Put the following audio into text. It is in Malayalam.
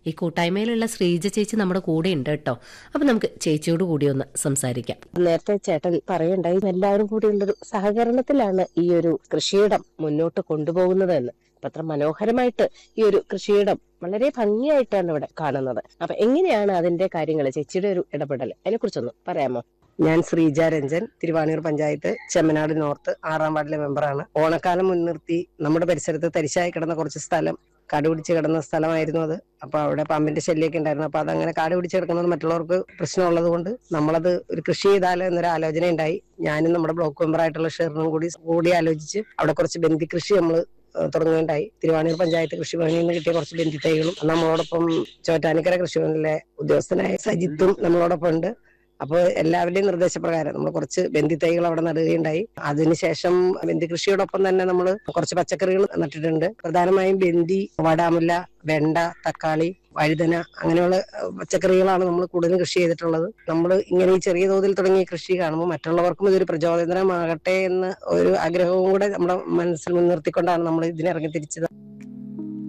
ഈ കൂട്ടായ്മയിലുള്ള ശ്രീജ ചേച്ചി നമ്മുടെ കൂടെ ഉണ്ട് കേട്ടോ അപ്പൊ നമുക്ക് ചേച്ചിയോട് കൂടി ഒന്ന് സംസാരിക്കാം നേരത്തെ ചേട്ടൻ പറയണ്ടായി എല്ലാവരും കൂടിയുള്ളൊരു സഹകരണത്തിലാണ് ഈ ഒരു കൃഷിയിടം മുന്നോട്ട് കൊണ്ടുപോകുന്നത് എന്ന് അപ്പൊ അത്ര മനോഹരമായിട്ട് ഈ ഒരു കൃഷിയിടം വളരെ ഭംഗിയായിട്ടാണ് ഇവിടെ കാണുന്നത് അപ്പൊ എങ്ങനെയാണ് അതിന്റെ കാര്യങ്ങൾ ചേച്ചിയുടെ ഒരു ഇടപെടൽ അതിനെ കുറിച്ചൊന്ന് പറയാമോ ഞാൻ ശ്രീജ രഞ്ജൻ തിരുവാണിയൂർ പഞ്ചായത്ത് ചെമ്മനാട് നോർത്ത് ആറാം വാർഡിലെ മെമ്പറാണ് ഓണക്കാലം മുൻനിർത്തി നമ്മുടെ പരിസരത്ത് തരിശായി കിടന്ന കുറച്ച് സ്ഥലം കാട് പിടിച്ച് കിടന്ന സ്ഥലമായിരുന്നു അത് അപ്പൊ അവിടെ പാമ്പിന്റെ ശല്യമൊക്കെ ഉണ്ടായിരുന്നു അപ്പൊ അതങ്ങനെ കാട് പിടിച്ച് കിടക്കുന്നത് മറ്റുള്ളവർക്ക് പ്രശ്നമുള്ളത് കൊണ്ട് നമ്മളത് ഒരു കൃഷി ചെയ്താലോ എന്നൊരു ആലോചന ഉണ്ടായി ഞാനും നമ്മുടെ ബ്ലോക്ക് മെമ്പറായിട്ടുള്ള ഷെറിനും കൂടി കൂടി ആലോചിച്ച് അവിടെ കുറച്ച് ബന്ദി കൃഷി നമ്മൾ തുടങ്ങുകയുണ്ടായി തിരുവാണിയൂർ പഞ്ചായത്ത് കൃഷിഭവനിൽ നിന്ന് കിട്ടിയ കുറച്ച് ബന്ദി തൈകളും നമ്മളോടൊപ്പം ചോറ്റാനിക്കര കൃഷിഭവനിലെ ഉദ്യോഗസ്ഥനായ സജിത്തും നമ്മളോടൊപ്പം ഉണ്ട് അപ്പോൾ എല്ലാവരുടെയും നിർദ്ദേശപ്രകാരം നമ്മൾ കുറച്ച് ബന്ദി തൈകൾ അവിടെ നടുകയുണ്ടായി അതിനുശേഷം ബന്ദി കൃഷിയോടൊപ്പം തന്നെ നമ്മൾ കുറച്ച് പച്ചക്കറികൾ നട്ടിട്ടുണ്ട് പ്രധാനമായും ബന്ദി വടാമുല്ല വെണ്ട തക്കാളി വഴുതന അങ്ങനെയുള്ള ഏഹ്, പച്ചക്കറികളാണ് നമ്മൾ കൂടുതലും കൃഷി ചെയ്തിട്ടുള്ളത് നമ്മൾ ഇങ്ങനെ ഈ ചെറിയ തോതിൽ തുടങ്ങിയ കൃഷി കാണുമ്പോൾ മറ്റുള്ളവർക്കും ഇതൊരു പ്രചോദനമാകട്ടെ എന്ന് ഒരു ആഗ്രഹവും കൂടെ നമ്മുടെ മനസ്സിൽ മുൻനിർത്തിക്കൊണ്ടാണ് നമ്മൾ ഇതിനിറങ്ങി തിരിച്ചത്